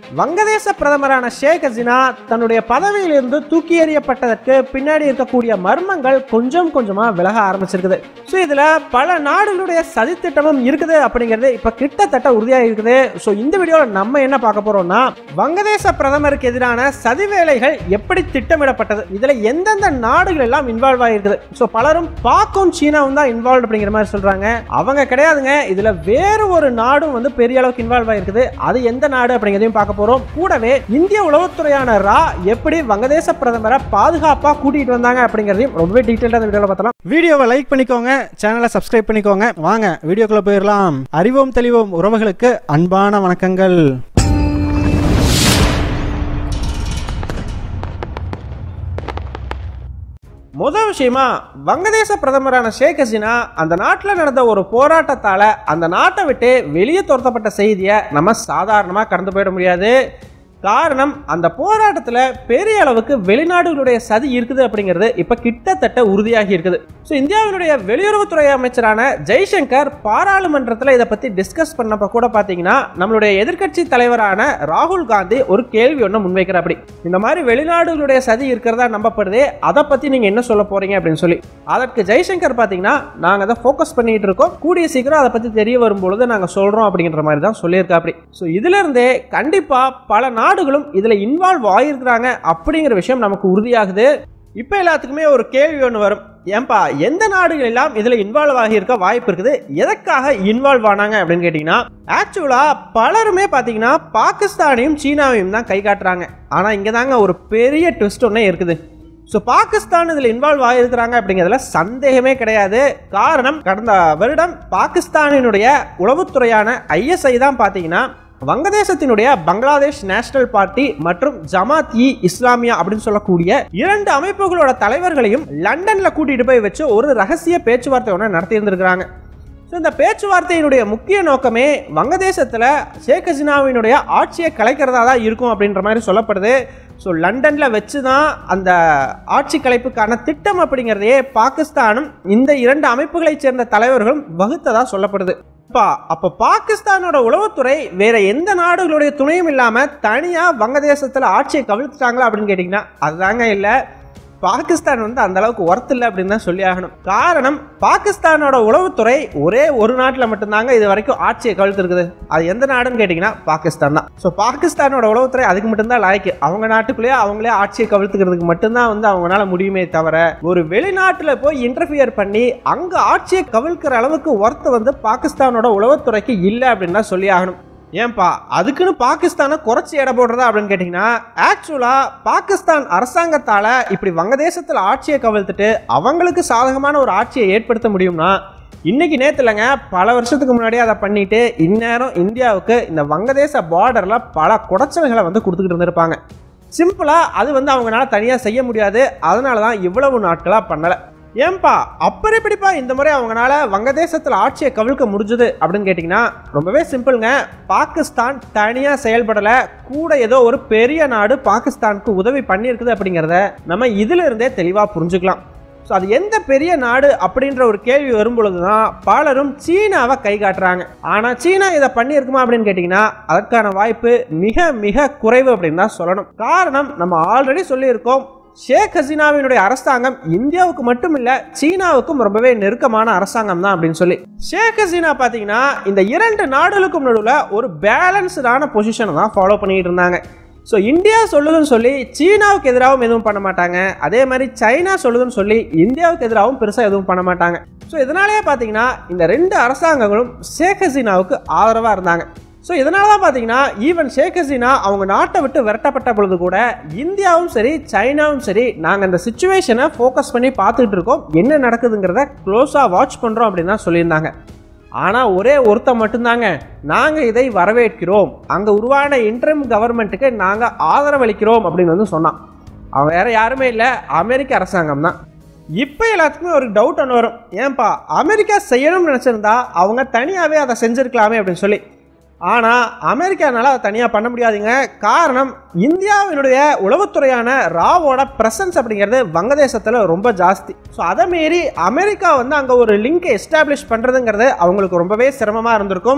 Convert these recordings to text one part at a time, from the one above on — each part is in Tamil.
வங்கதேச பிரதமரான ஷேக் ஹசீனா தன்னுடைய பதவியிலிருந்து தூக்கி எறியப்பட்டதற்கு பின்னாடி இருக்கக்கூடிய மர்மங்கள் கொஞ்சம் கொஞ்சமா விலக ஆரம்பிச்சிருக்குது ஸோ இதுல பல நாடுகளுடைய சதித்திட்டமும் இருக்குது அப்படிங்கிறது இப்ப கிட்டத்தட்ட உறுதியாக இருக்குது ஸோ இந்த வீடியோவில் நம்ம என்ன பார்க்க போறோம்னா வங்கதேச பிரதமருக்கு எதிரான சதி வேலைகள் எப்படி திட்டமிடப்பட்டது இதுல எந்தெந்த நாடுகள் எல்லாம் இன்வால்வ் ஆகிருக்குது ஸோ பலரும் பாக்கும் சீனாவும் தான் இன்வால்வ் அப்படிங்கிற மாதிரி சொல்றாங்க அவங்க கிடையாதுங்க இதுல வேறு ஒரு நாடும் வந்து பெரிய அளவுக்கு இன்வால்வ் ஆகிருக்குது அது எந்த நாடு அப்படிங்கிறதையும் பார்க்க போறோம் கூடவே இந்திய உளவுத்துறையான ரா எப்படி வங்கதேச பிரதமரை பாதுகாப்பா கூட்டிட்டு வந்தாங்க அப்படிங்கிறதையும் ரொம்பவே டீட்டெயிலாக இந்த வீடியோவில் பார்த்தலாம் வீடியோவை லைக் பண்ணிக்கோங்க சேனலை சப்ஸ்கிரைப் பண்ணிக்கோங்க வாங்க வீடியோக்குள்ள போயிடலாம் அறிவோம் தெளிவோம் உறவுகளுக்கு அன்பான வணக்கங்கள் முதல் விஷயமா வங்கதேச பிரதமரான ஷேக் ஹசீனா அந்த நாட்டில் நடந்த ஒரு போராட்டத்தால் அந்த நாட்டை விட்டு வெளியே துரத்தப்பட்ட செய்தியை நம்ம சாதாரணமாக கடந்து போயிட முடியாது காரணம் அந்த போராட்டத்தில் பெரிய அளவுக்கு வெளிநாடுகளுடைய சதி இருக்குது அப்படிங்கிறது இப்போ கிட்டத்தட்ட உறுதியாகி இருக்குது ஸோ இந்தியாவினுடைய வெளியுறவுத்துறை அமைச்சரான ஜெய்சங்கர் பாராளுமன்றத்தில் இதை பற்றி டிஸ்கஸ் பண்ணப்ப கூட பார்த்தீங்கன்னா நம்மளுடைய எதிர்க்கட்சி தலைவரான ராகுல் காந்தி ஒரு கேள்வி ஒன்று முன்வைக்கிற அப்படி இந்த மாதிரி வெளிநாடுகளுடைய சதி இருக்கிறதா நம்பப்படுதே அதை பற்றி நீங்கள் என்ன சொல்ல போறீங்க அப்படின்னு சொல்லி அதற்கு ஜெய்சங்கர் பார்த்தீங்கன்னா நாங்கள் அதை ஃபோக்கஸ் பண்ணிட்டு இருக்கோம் கூடிய சீக்கிரம் அதை பற்றி தெரிய வரும்பொழுது நாங்கள் சொல்கிறோம் அப்படிங்கிற மாதிரி தான் சொல்லியிருக்கா அப்படி ஸோ இதுல இருந்தே கண்டிப்பாக பல நாடுகளும் இதில் இன்வால்வ் ஆகியிருக்கிறாங்க அப்படிங்கிற விஷயம் நமக்கு உறுதியாகுது இப்போ எல்லாத்துக்குமே ஒரு கேள்வி ஒன்று வரும் ஏன்பா எந்த நாடுகள் எல்லாம் இதில் இன்வால்வ் ஆகியிருக்க வாய்ப்பு இருக்குது எதற்காக இன்வால்வ் ஆனாங்க அப்படின்னு கேட்டிங்கன்னா ஆக்சுவலாக பலருமே பார்த்தீங்கன்னா பாகிஸ்தானையும் சீனாவையும் தான் கை காட்டுறாங்க ஆனால் இங்கே தாங்க ஒரு பெரிய ட்விஸ்ட் ஒன்றே இருக்குது ஸோ பாகிஸ்தான் இதில் இன்வால்வ் ஆகியிருக்கிறாங்க அப்படிங்கிறதுல சந்தேகமே கிடையாது காரணம் கடந்த வருடம் பாகிஸ்தானினுடைய உளவுத்துறையான ஐஎஸ்ஐ தான் பார்த்தீங்கன்னா வங்கதேசத்தினுடைய பங்களாதேஷ் நேஷனல் பார்ட்டி மற்றும் ஜமாத் இ இஸ்லாமியா அப்படின்னு சொல்லக்கூடிய இரண்டு அமைப்புகளோட தலைவர்களையும் லண்டன்ல கூட்டிட்டு போய் வச்சு ஒரு ரகசிய பேச்சுவார்த்தை ஒன்று நடத்தி இருந்திருக்கிறாங்க ஸோ இந்த பேச்சுவார்த்தையினுடைய முக்கிய நோக்கமே வங்கதேசத்தில் ஷேக் ஹசீனாவினுடைய ஆட்சியை கலைக்கிறதா தான் இருக்கும் அப்படின்ற மாதிரி சொல்லப்படுது ஸோ லண்டனில் வச்சு தான் அந்த ஆட்சி கலைப்புக்கான திட்டம் அப்படிங்கிறதையே பாகிஸ்தானும் இந்த இரண்டு அமைப்புகளைச் சேர்ந்த தலைவர்களும் வகுத்ததாக சொல்லப்படுது அப்பா அப்போ பாகிஸ்தானோட உளவுத்துறை வேற எந்த நாடுகளுடைய துணையும் இல்லாமல் தனியாக வங்கதேசத்தில் ஆட்சியை கவிழ்த்துட்டாங்களா அப்படின்னு கேட்டிங்கன்னா அதுதாங்க இல்லை பாகிஸ்தான் வந்து அந்த அளவுக்கு ஒர்த் இல்லை அப்படின்னு தான் சொல்லி ஆகணும் காரணம் பாகிஸ்தானோட உளவுத்துறை ஒரே ஒரு நாட்டில் மட்டும்தாங்க இது வரைக்கும் ஆட்சியை கவிழ்த்துருக்குது அது எந்த நாடுன்னு கேட்டிங்கன்னா பாகிஸ்தான் தான் ஸோ பாகிஸ்தானோட உளவுத்துறை அதுக்கு மட்டும்தான் லாய்க்கு அவங்க நாட்டுக்குள்ளேயே அவங்களே ஆட்சியை கவிழ்த்துக்கிறதுக்கு மட்டும்தான் வந்து அவங்களால முடியுமே தவிர ஒரு வெளிநாட்டில் போய் இன்டர்ஃபியர் பண்ணி அங்கே ஆட்சியை கவிழ்க்கிற அளவுக்கு ஒர்த் வந்து பாகிஸ்தானோட உளவுத்துறைக்கு இல்லை அப்படின்னு தான் சொல்லி ஆகணும் ஏன்பா அதுக்குன்னு பாகிஸ்தானை குறைச்சி எடை போடுறதா அப்படின்னு கேட்டிங்கன்னா ஆக்சுவலாக பாகிஸ்தான் அரசாங்கத்தால் இப்படி வங்கதேசத்தில் ஆட்சியை கவிழ்த்துட்டு அவங்களுக்கு சாதகமான ஒரு ஆட்சியை ஏற்படுத்த முடியும்னா இன்னைக்கு நேற்று இல்லைங்க பல வருஷத்துக்கு முன்னாடியே அதை பண்ணிட்டு இந்நேரம் இந்தியாவுக்கு இந்த வங்கதேச பார்டரில் பல குடைச்சல்களை வந்து கொடுத்துக்கிட்டு இருந்திருப்பாங்க சிம்பிளாக அது வந்து அவங்களால தனியாக செய்ய முடியாது அதனால தான் இவ்வளவு நாட்களாக பண்ணலை ஏன்பா அப்புறம் எப்படிப்பா இந்த முறை அவங்களால வங்கதேசத்தில் ஆட்சியை கவிழ்க்க முடிஞ்சது அப்படின்னு கேட்டிங்கன்னா ரொம்பவே சிம்பிளுங்க பாகிஸ்தான் தனியாக செயல்படலை கூட ஏதோ ஒரு பெரிய நாடு பாகிஸ்தானுக்கு உதவி பண்ணியிருக்குது அப்படிங்கிறத நம்ம இதுல இருந்தே தெளிவாக புரிஞ்சுக்கலாம் ஸோ அது எந்த பெரிய நாடு அப்படின்ற ஒரு கேள்வி வரும்பொழுது தான் பலரும் சீனாவை கை காட்டுறாங்க ஆனால் சீனா இதை பண்ணியிருக்குமா அப்படின்னு கேட்டிங்கன்னா அதற்கான வாய்ப்பு மிக மிக குறைவு அப்படின்னு தான் சொல்லணும் காரணம் நம்ம ஆல்ரெடி சொல்லியிருக்கோம் ஷேக் ஹசீனாவினுடைய அரசாங்கம் இந்தியாவுக்கு மட்டும் இல்ல சீனாவுக்கும் ரொம்பவே நெருக்கமான அரசாங்கம் தான் அப்படின்னு சொல்லி ஷேக் ஹசீனா பாத்தீங்கன்னா இந்த இரண்டு நாடுகளுக்கும் நடுவில் ஒரு பேலன்ஸ்டான பொசிஷனை தான் ஃபாலோ பண்ணிட்டு இருந்தாங்க ஸோ இந்தியா சொல்லுதுன்னு சொல்லி சீனாவுக்கு எதிராகவும் எதுவும் பண்ண மாட்டாங்க அதே மாதிரி சைனா சொல்லுதுன்னு சொல்லி இந்தியாவுக்கு எதிராகவும் பெருசாக எதுவும் பண்ண மாட்டாங்க ஸோ இதனாலேயே பார்த்தீங்கன்னா இந்த ரெண்டு அரசாங்கங்களும் ஷேக் ஹசீனாவுக்கு ஆதரவாக இருந்தாங்க ஸோ இதனால தான் பார்த்தீங்கன்னா ஈவன் ஷேக் ஹசீனா அவங்க நாட்டை விட்டு விரட்டப்பட்ட பொழுது கூட இந்தியாவும் சரி சைனாவும் சரி நாங்கள் இந்த சுச்சுவேஷனை ஃபோக்கஸ் பண்ணி பார்த்துட்டு இருக்கோம் என்ன நடக்குதுங்கிறத க்ளோஸாக வாட்ச் பண்ணுறோம் அப்படின்னு தான் சொல்லியிருந்தாங்க ஆனால் ஒரே ஒருத்தன் மட்டும்தாங்க நாங்கள் இதை வரவேற்கிறோம் அங்கே உருவான இன்டர்ம் கவர்மெண்ட்டுக்கு நாங்கள் ஆதரவளிக்கிறோம் அப்படின்னு வந்து சொன்னான் அவன் வேற யாருமே இல்லை அமெரிக்க அரசாங்கம் தான் இப்போ எல்லாத்துக்குமே ஒரு டவுட் ஒன்று வரும் ஏன்பா அமெரிக்கா செய்யணும்னு நினச்சிருந்தா அவங்க தனியாகவே அதை செஞ்சுருக்கலாமே அப்படின்னு சொல்லி ஆனால் அமெரிக்கானால அதை தனியாக பண்ண முடியாதுங்க காரணம் இந்தியாவினுடைய உளவுத்துறையான ராவோட ப்ரெசன்ஸ் அப்படிங்கிறது வங்கதேசத்தில் ரொம்ப ஜாஸ்தி ஸோ அதை மீறி அமெரிக்கா வந்து அங்கே ஒரு லிங்கை எஸ்டாப்ளிஷ் பண்ணுறதுங்கிறது அவங்களுக்கு ரொம்பவே சிரமமாக இருந்திருக்கும்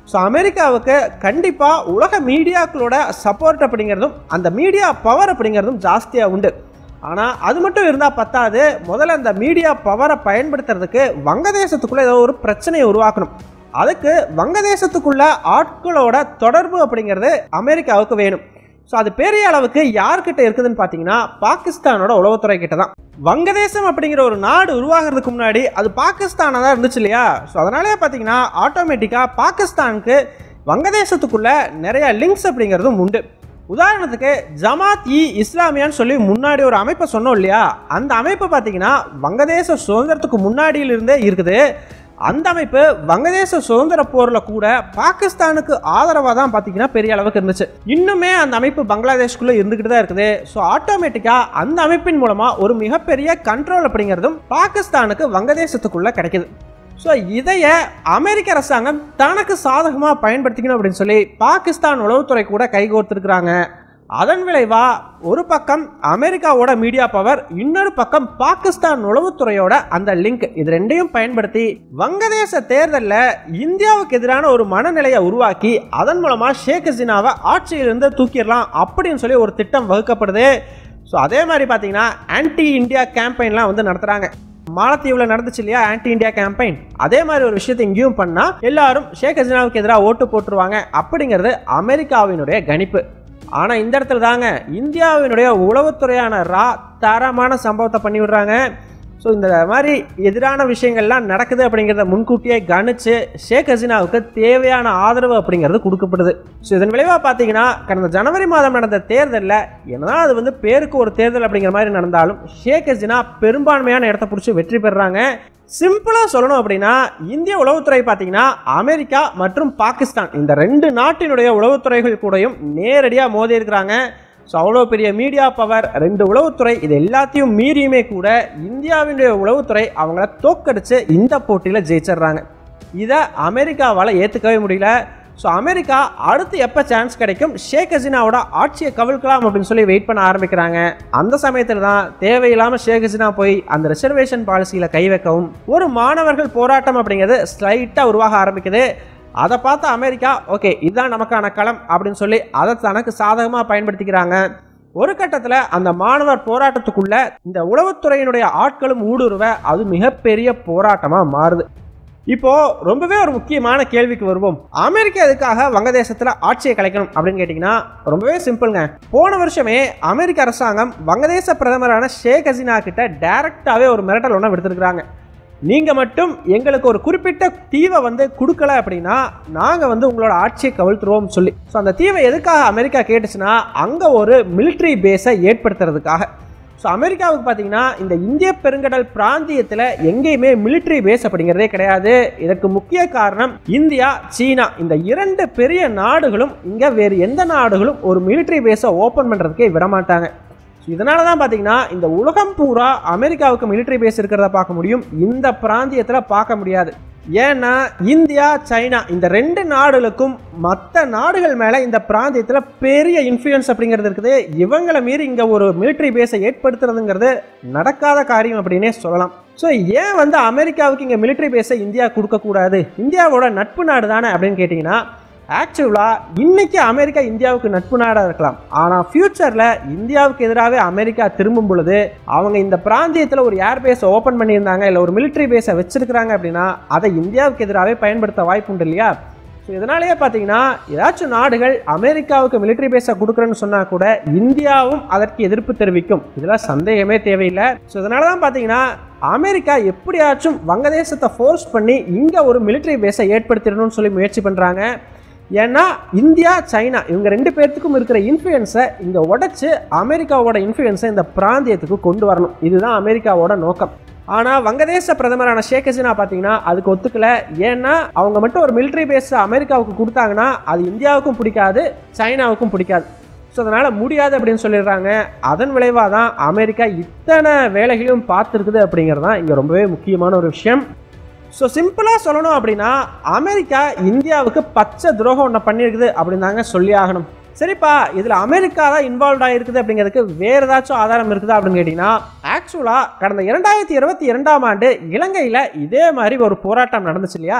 ஸோ அமெரிக்காவுக்கு கண்டிப்பாக உலக மீடியாக்களோட சப்போர்ட் அப்படிங்கிறதும் அந்த மீடியா பவர் அப்படிங்கிறதும் ஜாஸ்தியாக உண்டு ஆனால் அது மட்டும் இருந்தால் பத்தாது முதல்ல அந்த மீடியா பவரை பயன்படுத்துறதுக்கு வங்கதேசத்துக்குள்ளே ஏதோ ஒரு பிரச்சனையை உருவாக்கணும் அதுக்கு வங்கதேசத்துக்குள்ள ஆட்களோட தொடர்பு அப்படிங்கிறது அமெரிக்காவுக்கு வேணும் ஸோ அது பெரிய அளவுக்கு யார்கிட்ட இருக்குதுன்னு பார்த்தீங்கன்னா பாகிஸ்தானோட உளவுத்துறை கிட்ட தான் வங்கதேசம் அப்படிங்கிற ஒரு நாடு உருவாகிறதுக்கு முன்னாடி அது பாகிஸ்தானாக தான் இருந்துச்சு இல்லையா ஸோ அதனாலே பார்த்தீங்கன்னா ஆட்டோமேட்டிக்காக பாகிஸ்தானுக்கு வங்கதேசத்துக்குள்ள நிறைய லிங்க்ஸ் அப்படிங்கிறதும் உண்டு உதாரணத்துக்கு ஜமாத் இ இஸ்லாமியான்னு சொல்லி முன்னாடி ஒரு அமைப்பை சொன்னோம் இல்லையா அந்த அமைப்பு பார்த்தீங்கன்னா வங்கதேச சுதந்திரத்துக்கு முன்னாடியிலிருந்தே இருக்குது அந்த அமைப்பு வங்கதேச சுதந்திர போரில் கூட பாகிஸ்தானுக்கு ஆதரவாக தான் பார்த்தீங்கன்னா பெரிய அளவுக்கு இருந்துச்சு இன்னுமே அந்த அமைப்பு பங்களாதேஷ்குள்ளே இருந்துக்கிட்டு தான் இருக்குது ஸோ ஆட்டோமேட்டிக்காக அந்த அமைப்பின் மூலமாக ஒரு மிகப்பெரிய கண்ட்ரோல் அப்படிங்கிறதும் பாகிஸ்தானுக்கு வங்கதேசத்துக்குள்ளே கிடைக்குது ஸோ இதைய அமெரிக்க அரசாங்கம் தனக்கு சாதகமாக பயன்படுத்திக்கணும் அப்படின்னு சொல்லி பாகிஸ்தான் உளவுத்துறை கூட கைகோர்த்துருக்குறாங்க அதன் விளைவா ஒரு பக்கம் அமெரிக்காவோட மீடியா பவர் இன்னொரு பக்கம் பாகிஸ்தான் உளவுத்துறையோட அந்த லிங்க் இது ரெண்டையும் பயன்படுத்தி வங்கதேச தேர்தலில் இந்தியாவுக்கு எதிரான ஒரு மனநிலையை உருவாக்கி அதன் மூலமாக ஷேக் ஹசீனாவை ஆட்சியிலிருந்து தூக்கிடலாம் அப்படின்னு சொல்லி ஒரு திட்டம் வகுக்கப்படுது ஸோ அதே மாதிரி பார்த்தீங்கன்னா ஆன்டி இந்தியா கேம்பெயின்லாம் வந்து நடத்துகிறாங்க மாலத்தீவில் நடந்துச்சு இல்லையா ஆன்டி இந்தியா கேம்பெயின் அதே மாதிரி ஒரு விஷயத்தை இங்கேயும் பண்ணால் எல்லாரும் ஷேக் ஹசீனாவுக்கு எதிராக ஓட்டு போட்டுருவாங்க அப்படிங்கிறது அமெரிக்காவினுடைய கணிப்பு ஆனால் இந்த இடத்துல தாங்க இந்தியாவினுடைய உளவுத்துறையான ரா தரமான சம்பவத்தை பண்ணி விடுறாங்க ஸோ இந்த மாதிரி எதிரான விஷயங்கள்லாம் நடக்குது அப்படிங்கிறத முன்கூட்டியே கணிச்சு ஷேக் ஹசீனாவுக்கு தேவையான ஆதரவு அப்படிங்கிறது கொடுக்கப்படுது ஸோ இதன் விளைவாக பார்த்தீங்கன்னா கடந்த ஜனவரி மாதம் நடந்த தேர்தலில் என்னதான் அது வந்து பேருக்கு ஒரு தேர்தல் அப்படிங்கிற மாதிரி நடந்தாலும் ஷேக் ஹசீனா பெரும்பான்மையான இடத்த பிடிச்சி வெற்றி பெறுறாங்க சிம்பிளாக சொல்லணும் அப்படின்னா இந்திய உளவுத்துறை பார்த்தீங்கன்னா அமெரிக்கா மற்றும் பாகிஸ்தான் இந்த ரெண்டு நாட்டினுடைய உளவுத்துறைகள் கூடயும் நேரடியாக மோதி இருக்கிறாங்க ஸோ அவ்வளோ பெரிய மீடியா பவர் ரெண்டு உளவுத்துறை இது எல்லாத்தையும் மீறியுமே கூட இந்தியாவினுடைய உளவுத்துறை அவங்கள தோக்கடிச்சு இந்த போட்டியில் ஜெயிச்சிடுறாங்க இதை அமெரிக்காவால் ஏற்றுக்கவே முடியல ஸோ அமெரிக்கா அடுத்து எப்போ சான்ஸ் கிடைக்கும் ஷேக் ஹசீனாவோட ஆட்சியை கவிழ்க்கலாம் அப்படின்னு சொல்லி வெயிட் பண்ண ஆரம்பிக்கிறாங்க அந்த சமயத்தில் தான் தேவையில்லாமல் ஷேக் ஹசீனா போய் அந்த ரிசர்வேஷன் பாலிசியில் கை வைக்கவும் ஒரு மாணவர்கள் போராட்டம் அப்படிங்கிறது ஸ்லைட்டாக உருவாக ஆரம்பிக்குது அதை பார்த்து அமெரிக்கா ஓகே இதுதான் நமக்கான களம் அப்படின்னு சொல்லி அதை தனக்கு சாதகமாக பயன்படுத்திக்கிறாங்க ஒரு கட்டத்தில் அந்த மாணவர் போராட்டத்துக்குள்ள இந்த உளவுத்துறையினுடைய ஆட்களும் ஊடுருவ அது மிகப்பெரிய போராட்டமாக மாறுது இப்போ ரொம்பவே ஒரு முக்கியமான கேள்விக்கு வருவோம் அமெரிக்கா எதுக்காக வங்கதேசத்தில் ஆட்சியை கலைக்கணும் அப்படின்னு கேட்டிங்கன்னா ரொம்பவே சிம்பிள்ங்க போன வருஷமே அமெரிக்க அரசாங்கம் வங்கதேச பிரதமரான ஷேக் ஹசீனா கிட்ட டைரக்டாகவே ஒரு மிரட்டல் ஒன்று விடுத்திருக்கிறாங்க நீங்கள் மட்டும் எங்களுக்கு ஒரு குறிப்பிட்ட தீவை வந்து கொடுக்கல அப்படின்னா நாங்கள் வந்து உங்களோட ஆட்சியை கவிழ்த்துருவோம் சொல்லி ஸோ அந்த தீவை எதுக்காக அமெரிக்கா கேட்டுச்சுன்னா அங்கே ஒரு மிலிட்ரி பேஸை ஏற்படுத்துறதுக்காக ஸோ அமெரிக்காவுக்கு பார்த்தீங்கன்னா இந்த இந்திய பெருங்கடல் பிராந்தியத்தில் எங்கேயுமே மிலிட்ரி பேஸ் அப்படிங்கிறதே கிடையாது இதற்கு முக்கிய காரணம் இந்தியா சீனா இந்த இரண்டு பெரிய நாடுகளும் இங்கே வேறு எந்த நாடுகளும் ஒரு மிலிட்ரி பேஸை ஓப்பன் பண்ணுறதுக்கே விட மாட்டாங்க ஸோ இதனால தான் பார்த்தீங்கன்னா இந்த உலகம் பூரா அமெரிக்காவுக்கு மிலிட்ரி பேஸ் இருக்கிறத பார்க்க முடியும் இந்த பிராந்தியத்தில் பார்க்க முடியாது ஏன்னா இந்தியா சைனா இந்த ரெண்டு நாடுகளுக்கும் மற்ற நாடுகள் மேலே இந்த பிராந்தியத்தில் பெரிய இன்ஃப்ளூயன்ஸ் அப்படிங்கிறது இருக்குது இவங்களை மீறி இங்கே ஒரு மிலிட்ரி பேஸை ஏற்படுத்துறதுங்கிறது நடக்காத காரியம் அப்படின்னே சொல்லலாம் ஸோ ஏன் வந்து அமெரிக்காவுக்கு இங்கே மிலிட்ரி பேஸை இந்தியா கொடுக்கக்கூடாது இந்தியாவோட நட்பு நாடு தானே அப்படின்னு கேட்டிங்கன்னா ஆக்சுவலாக இன்னைக்கு அமெரிக்கா இந்தியாவுக்கு நட்பு நாடாக இருக்கலாம் ஆனால் ஃப்யூச்சரில் இந்தியாவுக்கு எதிராகவே அமெரிக்கா திரும்பும் பொழுது அவங்க இந்த பிராந்தியத்தில் ஒரு ஏர் பேஸை ஓப்பன் பண்ணியிருந்தாங்க இல்லை ஒரு மிலிட்ரி பேஸை வச்சிருக்கிறாங்க அப்படின்னா அதை இந்தியாவுக்கு எதிராகவே பயன்படுத்த வாய்ப்பு உண்டு இல்லையா ஸோ இதனாலேயே பார்த்தீங்கன்னா ஏதாச்சும் நாடுகள் அமெரிக்காவுக்கு மிலிட்ரி பேஸை கொடுக்குறேன்னு சொன்னால் கூட இந்தியாவும் அதற்கு எதிர்ப்பு தெரிவிக்கும் இதில் சந்தேகமே தேவையில்லை ஸோ இதனால தான் பார்த்தீங்கன்னா அமெரிக்கா எப்படியாச்சும் வங்கதேசத்தை ஃபோர்ஸ் பண்ணி இங்கே ஒரு மிலிட்ரி பேஸை ஏற்படுத்திடணும்னு சொல்லி முயற்சி பண்ணுறாங்க ஏன்னா இந்தியா சைனா இவங்க ரெண்டு பேர்த்துக்கும் இருக்கிற இன்ஃப்ளூயன்ஸை இங்கே உடைச்சு அமெரிக்காவோட இன்ஃப்ளூயன்ஸை இந்த பிராந்தியத்துக்கு கொண்டு வரணும் இதுதான் அமெரிக்காவோட நோக்கம் ஆனால் வங்கதேச பிரதமரான ஷேக் ஹசீனா பார்த்தீங்கன்னா அதுக்கு ஒத்துக்கல ஏன்னா அவங்க மட்டும் ஒரு மிலிட்ரி பேஸ் அமெரிக்காவுக்கு கொடுத்தாங்கன்னா அது இந்தியாவுக்கும் பிடிக்காது சைனாவுக்கும் பிடிக்காது ஸோ அதனால் முடியாது அப்படின்னு சொல்லிடுறாங்க அதன் விளைவாக தான் அமெரிக்கா இத்தனை வேலைகளையும் பார்த்துருக்குது அப்படிங்கிறது தான் இங்கே ரொம்பவே முக்கியமான ஒரு விஷயம் ஸோ சிம்பிளாக சொல்லணும் அப்படின்னா அமெரிக்கா இந்தியாவுக்கு பச்சை துரோகம் ஒன்று பண்ணியிருக்குது அப்படின்னு தாங்க சொல்லி ஆகணும் சரிப்பா இதில் அமெரிக்கா தான் இன்வால்வ் ஆகிருக்குது அப்படிங்கிறதுக்கு வேறு ஏதாச்சும் ஆதாரம் இருக்குதா அப்படின்னு கேட்டிங்கன்னா ஆக்சுவலாக கடந்த இரண்டாயிரத்தி இருபத்தி இரண்டாம் ஆண்டு இலங்கையில் இதே மாதிரி ஒரு போராட்டம் நடந்துச்சு இல்லையா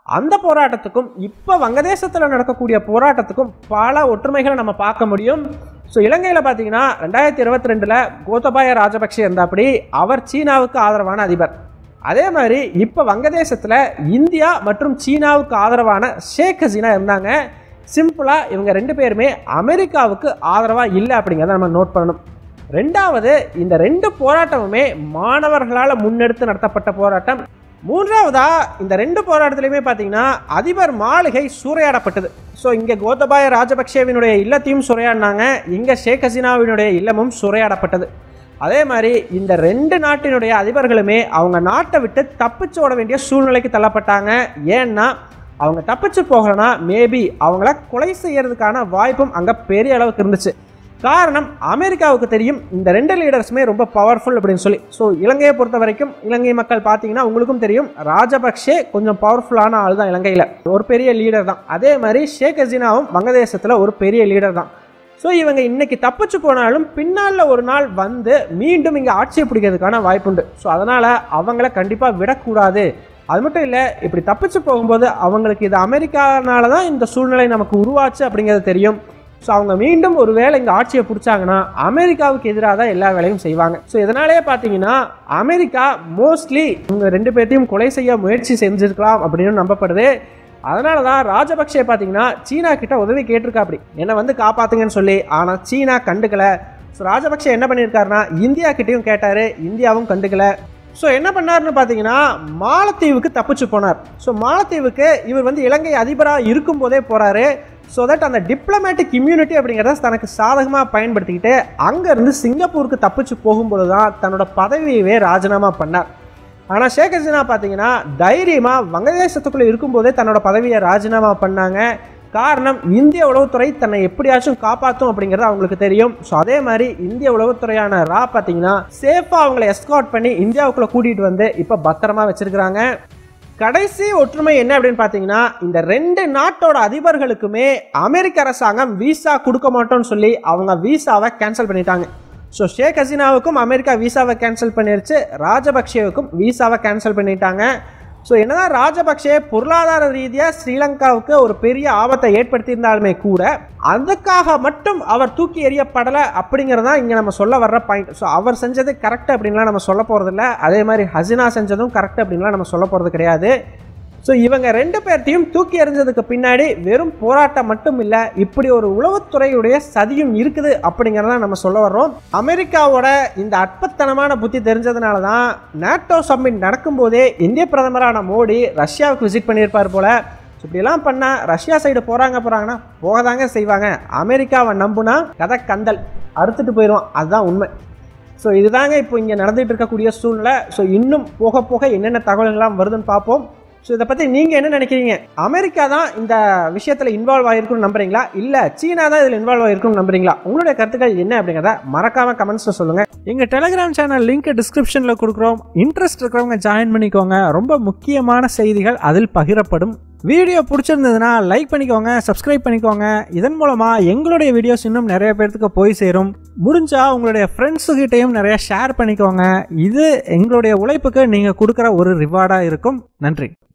அந்த போராட்டத்துக்கும் இப்போ வங்கதேசத்தில் நடக்கக்கூடிய போராட்டத்துக்கும் பல ஒற்றுமைகளை நம்ம பார்க்க முடியும் ஸோ இலங்கையில் பார்த்தீங்கன்னா ரெண்டாயிரத்தி இருபத்தி ரெண்டில் கோத்தபாய ராஜபக்ஷ இருந்தாப்படி அவர் சீனாவுக்கு ஆதரவான அதிபர் அதே மாதிரி இப்போ வங்கதேசத்தில் இந்தியா மற்றும் சீனாவுக்கு ஆதரவான ஷேக் ஹசீனா இருந்தாங்க சிம்பிளாக இவங்க ரெண்டு பேருமே அமெரிக்காவுக்கு ஆதரவாக இல்லை அப்படிங்கிறத நம்ம நோட் பண்ணணும் ரெண்டாவது இந்த ரெண்டு போராட்டமுமே மாணவர்களால் முன்னெடுத்து நடத்தப்பட்ட போராட்டம் மூன்றாவதா இந்த ரெண்டு போராட்டத்திலையுமே பார்த்தீங்கன்னா அதிபர் மாளிகை சூறையாடப்பட்டது ஸோ இங்கே கோத்தபாய ராஜபக்சேவினுடைய இல்லத்தையும் சூறையாடினாங்க இங்கே ஷேக் ஹசீனாவினுடைய இல்லமும் சூறையாடப்பட்டது அதே மாதிரி இந்த ரெண்டு நாட்டினுடைய அதிபர்களுமே அவங்க நாட்டை விட்டு தப்பிச்சு ஓட வேண்டிய சூழ்நிலைக்கு தள்ளப்பட்டாங்க ஏன்னா அவங்க தப்பிச்சு போகலனா மேபி அவங்கள கொலை செய்யறதுக்கான வாய்ப்பும் அங்கே பெரிய அளவுக்கு இருந்துச்சு காரணம் அமெரிக்காவுக்கு தெரியும் இந்த ரெண்டு லீடர்ஸுமே ரொம்ப பவர்ஃபுல் அப்படின்னு சொல்லி ஸோ இலங்கையை பொறுத்த வரைக்கும் இலங்கை மக்கள் பார்த்தீங்கன்னா உங்களுக்கும் தெரியும் ராஜபக்ஷே கொஞ்சம் பவர்ஃபுல்லான ஆள் தான் இலங்கையில் ஒரு பெரிய லீடர் தான் அதே மாதிரி ஷேக் ஹசீனாவும் வங்கதேசத்தில் ஒரு பெரிய லீடர் தான் ஸோ இவங்க இன்னைக்கு தப்பிச்சு போனாலும் பின்னால் ஒரு நாள் வந்து மீண்டும் இங்கே ஆட்சியை பிடிக்கிறதுக்கான வாய்ப்புண்டு ஸோ அதனால் அவங்கள கண்டிப்பாக விடக்கூடாது அது மட்டும் இல்லை இப்படி தப்பிச்சு போகும்போது அவங்களுக்கு இது அமெரிக்கானால தான் இந்த சூழ்நிலை நமக்கு உருவாச்சு அப்படிங்கிறது தெரியும் ஸோ அவங்க மீண்டும் ஒரு வேளை இங்கே ஆட்சியை பிடிச்சாங்கன்னா அமெரிக்காவுக்கு எதிராக தான் எல்லா வேலையும் செய்வாங்க ஸோ இதனாலேயே பார்த்தீங்கன்னா அமெரிக்கா மோஸ்ட்லி இவங்க ரெண்டு பேர்த்தையும் கொலை செய்ய முயற்சி செஞ்சிருக்கலாம் அப்படின்னு நம்பப்படுது அதனால தான் ராஜபக்சே பார்த்தீங்கன்னா சீனா கிட்ட உதவி கேட்டிருக்கா அப்படி என்னை வந்து காப்பாத்துங்கன்னு சொல்லி ஆனால் சீனா கண்டுக்கல ஸோ ராஜபக்சே என்ன பண்ணியிருக்காருன்னா இந்தியா கிட்டேயும் கேட்டார் இந்தியாவும் கண்டுக்கல ஸோ என்ன பண்ணாருன்னு பார்த்தீங்கன்னா மாலத்தீவுக்கு தப்பிச்சு போனார் ஸோ மாலத்தீவுக்கு இவர் வந்து இலங்கை அதிபராக இருக்கும்போதே போகிறாரு ஸோ தட் அந்த டிப்ளமேட்டிக் இம்யூனிட்டி அப்படிங்கிறத தனக்கு சாதகமாக பயன்படுத்திக்கிட்டு அங்கேருந்து சிங்கப்பூருக்கு தப்பிச்சு போகும்போது தான் தன்னோட பதவியவே ராஜினாமா பண்ணார் ஆனால் ஷேக் ஹசீனா பார்த்தீங்கன்னா தைரியமாக வங்கதேசத்துக்குள்ளே இருக்கும்போதே தன்னோட பதவியை ராஜினாமா பண்ணாங்க காரணம் இந்திய உளவுத்துறை தன்னை எப்படியாச்சும் காப்பாற்றும் அப்படிங்கிறது அவங்களுக்கு தெரியும் ஸோ அதே மாதிரி இந்திய உளவுத்துறையான ரா பார்த்தீங்கன்னா சேஃபாக அவங்கள எஸ்காட் பண்ணி இந்தியாவுக்குள்ளே கூட்டிகிட்டு வந்து இப்போ பத்திரமா வச்சிருக்கிறாங்க கடைசி ஒற்றுமை என்ன அப்படின்னு பார்த்தீங்கன்னா இந்த ரெண்டு நாட்டோட அதிபர்களுக்குமே அமெரிக்க அரசாங்கம் விசா கொடுக்க மாட்டோம்னு சொல்லி அவங்க விசாவை கேன்சல் பண்ணிட்டாங்க ஸோ ஷேக் ஹசீனாவுக்கும் அமெரிக்கா விசாவை கேன்சல் பண்ணிருச்சு ராஜபக்சேவுக்கும் விசாவை கேன்சல் பண்ணிட்டாங்க ஸோ என்னதான் ராஜபக்சே பொருளாதார ரீதியாக ஸ்ரீலங்காவுக்கு ஒரு பெரிய ஆபத்தை ஏற்படுத்தியிருந்தாலுமே கூட அதுக்காக மட்டும் அவர் தூக்கி எறியப்படலை அப்படிங்கிறதான் இங்கே நம்ம சொல்ல வர்ற பாயிண்ட் ஸோ அவர் செஞ்சது கரெக்ட் அப்படின்லாம் நம்ம சொல்ல போகிறதில்ல அதே மாதிரி ஹசினா செஞ்சதும் கரெக்ட் அப்படின்லாம் நம்ம சொல்ல போகிறது கிடையாது ஸோ இவங்க ரெண்டு பேர்த்தையும் தூக்கி எறிஞ்சதுக்கு பின்னாடி வெறும் போராட்டம் மட்டும் இல்லை இப்படி ஒரு உளவுத்துறையுடைய சதியும் இருக்குது அப்படிங்கிறத நம்ம சொல்ல வர்றோம் அமெரிக்காவோட இந்த அற்பத்தனமான புத்தி தெரிஞ்சதுனால தான் நேட்டோ சம்மிட் நடக்கும்போதே இந்திய பிரதமரான மோடி ரஷ்யாவுக்கு விசிட் பண்ணியிருப்பார் போல ஸோ இப்படியெல்லாம் பண்ணால் ரஷ்யா சைடு போகிறாங்க போகிறாங்கன்னா போகதாங்க செய்வாங்க அமெரிக்காவை நம்புனா கதை கந்தல் அறுத்துட்டு போயிடுவான் அதுதான் உண்மை ஸோ இதுதாங்க இப்போ இங்கே நடந்துகிட்டு இருக்கக்கூடிய சூழ்நிலை ஸோ இன்னும் போக போக என்னென்ன தகவல்கள்லாம் வருதுன்னு பார்ப்போம் ஸோ இதை பற்றி நீங்கள் என்ன நினைக்கிறீங்க அமெரிக்கா தான் இந்த விஷயத்தில் இன்வால்வ் ஆகிருக்குன்னு நம்புறீங்களா இல்லை சீனா தான் இதில் இன்வால்வ் ஆகிருக்குன்னு நம்புறீங்களா உங்களுடைய கருத்துக்கள் என்ன அப்படிங்கிறத மறக்காம கமெண்ட்ஸில் சொல்லுங்கள் எங்கள் டெலிகிராம் சேனல் லிங்க் டிஸ்கிரிப்ஷனில் கொடுக்குறோம் இன்ட்ரெஸ்ட் இருக்கிறவங்க ஜாயின் பண்ணிக்கோங்க ரொம்ப முக்கியமான செய்திகள் அதில் பகிரப்படும் வீடியோ பிடிச்சிருந்ததுன்னா லைக் பண்ணிக்கோங்க சப்ஸ்கிரைப் பண்ணிக்கோங்க இதன் மூலமாக எங்களுடைய வீடியோஸ் இன்னும் நிறைய பேர்த்துக்கு போய் சேரும் முடிஞ்சா உங்களுடைய ஃப்ரெண்ட்ஸுக்கிட்டையும் நிறைய ஷேர் பண்ணிக்கோங்க இது எங்களுடைய உழைப்புக்கு நீங்கள் கொடுக்குற ஒரு ரிவார்டாக இருக்கும் நன்றி